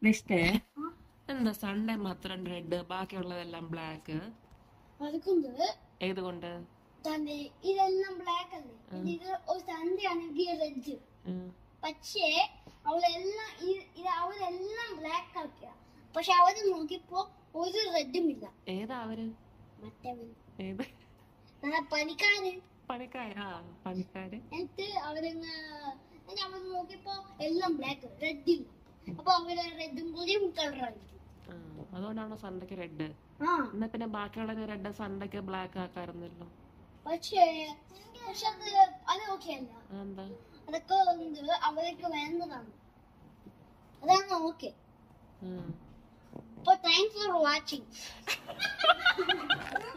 Next എന്താ Sunday മാത്രം red ബാക്കിയുള്ളതെല്ലാം ബ്ലാക്ക് അതുകൊണ്ട് ഏതുകൊണ്ട് തന്നെ ഇതെല്ലാം ബ്ലാക്ക് അല്ലേ ഇത് ഒരു സൺഡേ ആണെങ്കിൽ റെഡ് ഉം. പക്ഷേ അവളെല്ലാം ഈ- ഇത് അവരെല്ലാം ബ്ലാക്ക് ആക്കിയ പക്ഷെ അവര് നോക്കിയപ്പോ ഒരു റെഡും ഇല്ല ഏതാ അവര് മറ്റവൻ ഏത് ആ പണിക്കാരൻ പണിക്കാര് ആ പണിക്കാര് എന്നിട്ട് അവരങ്ങ് എന്നിട്ട് അവർ നോക്കിയപ്പോ എല്ലാം ബ്ലാക്ക് റെഡ് ഇല്ല അപ്പൊ അവര് റെഡും കൂടിയും കളറായിരിക്കും ആ, അതുകൊണ്ടാണോ സൺഡേക്ക് റെഡ് ആ എന്നാ പിന്നെ ബാക്കിയുള്ള റെഡ് സൺഡേക്ക് ബ്ലാക്ക് ആക്കാറുന്നല്ലോ പക്ഷേ പക്ഷെ അത് അത് ഓക്കെ അല്ല എന്താ അതൊക്കെ ഉണ്ട് അവർക്ക് വേണ്ടതാണ് അതാണ് ഓക്കെ ഉം. അപ്പൊ താങ്ക്സ് ഫോർ വാച്ചിങ്